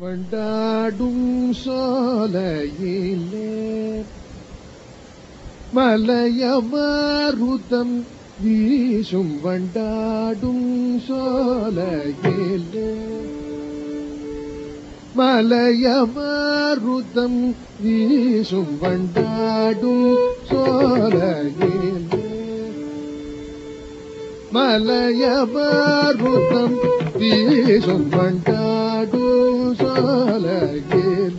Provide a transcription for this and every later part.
வண்டாடும் சோலையிலே மலையமாருதம் வீசும் வண்டாடும் சோலையிலே மலையமாருதம் வீசும் வண்டாடும் சோலையிலே மலையமாருதம் வீசும் வண்டாடும் சோலையிலே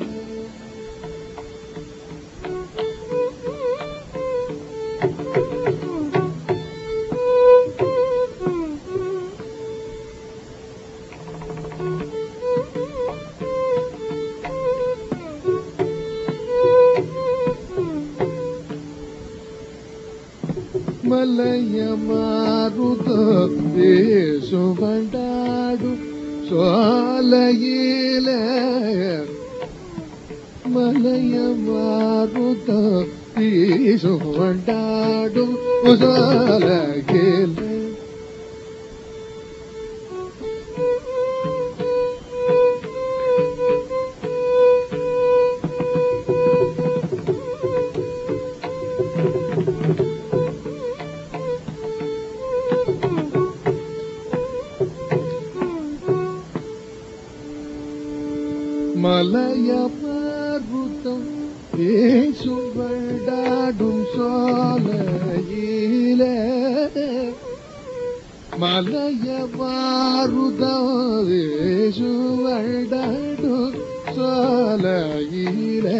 மலையமாருத பேசுவண்டாடும் சோலையில மலையமாருத பேசுவண்டாடும் சோலையில மலையமாருதம் பேசும் வண்டாடும் சோலையில மலையமாருதம் பேசும் வண்டாடும் சோலையில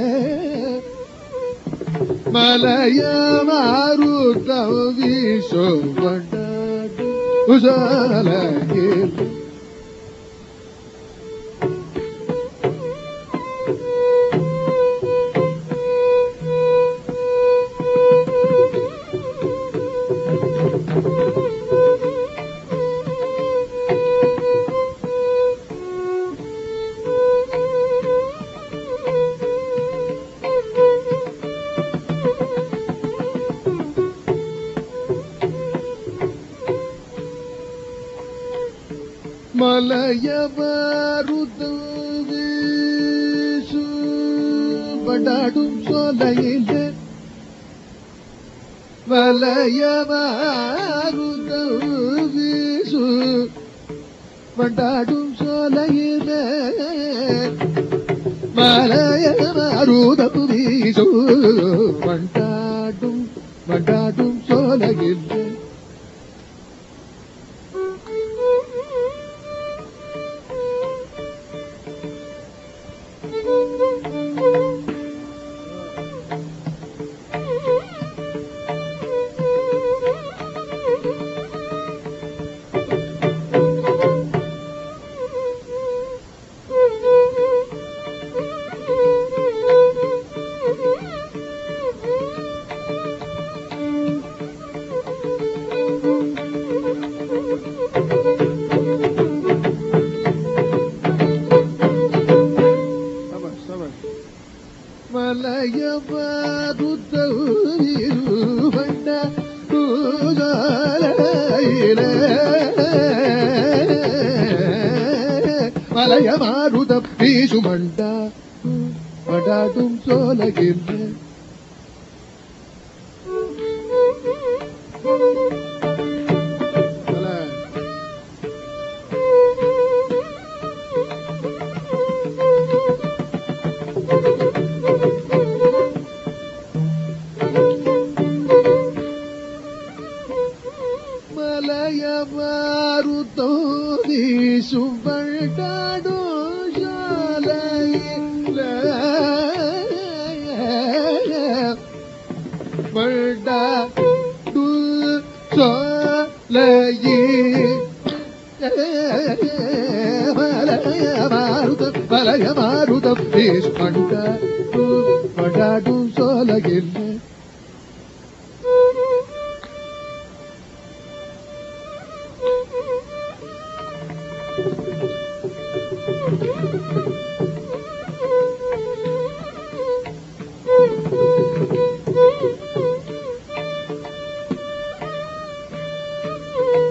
மலையமாருதம் வீசும் வண்டாடும் சோலையில மலையவருதம் வீசு படாடும் சோலையில மலையவருதம் வீசு பண்டாடும் சோலையில மலையவருதம் வீசு பண்டாடும் பண்டாடும் சோலையில சபாஷ், சபாஷ். மலையமாருதவண்ட மலையமாருத பீசுமண்ட படாடும் சோலகின்ற மலையமாருதோதி சுவண்டாடோ சாலையில வண்டாடு சாலையே மலையமாருத மலையமாருதம் பேசு பண்டாடு பண்டாடு சோலகில்லை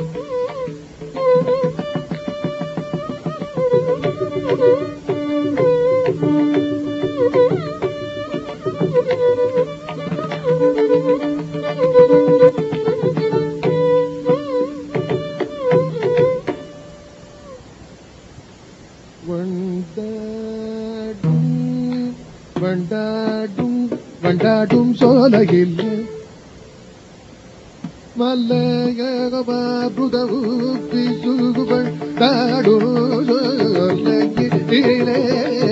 Thank you. வண்டாடும் வண்டாடும் சோலையில் மல்லையகமாபுதவு பிசுகுவண்டாடும் சோலையிலே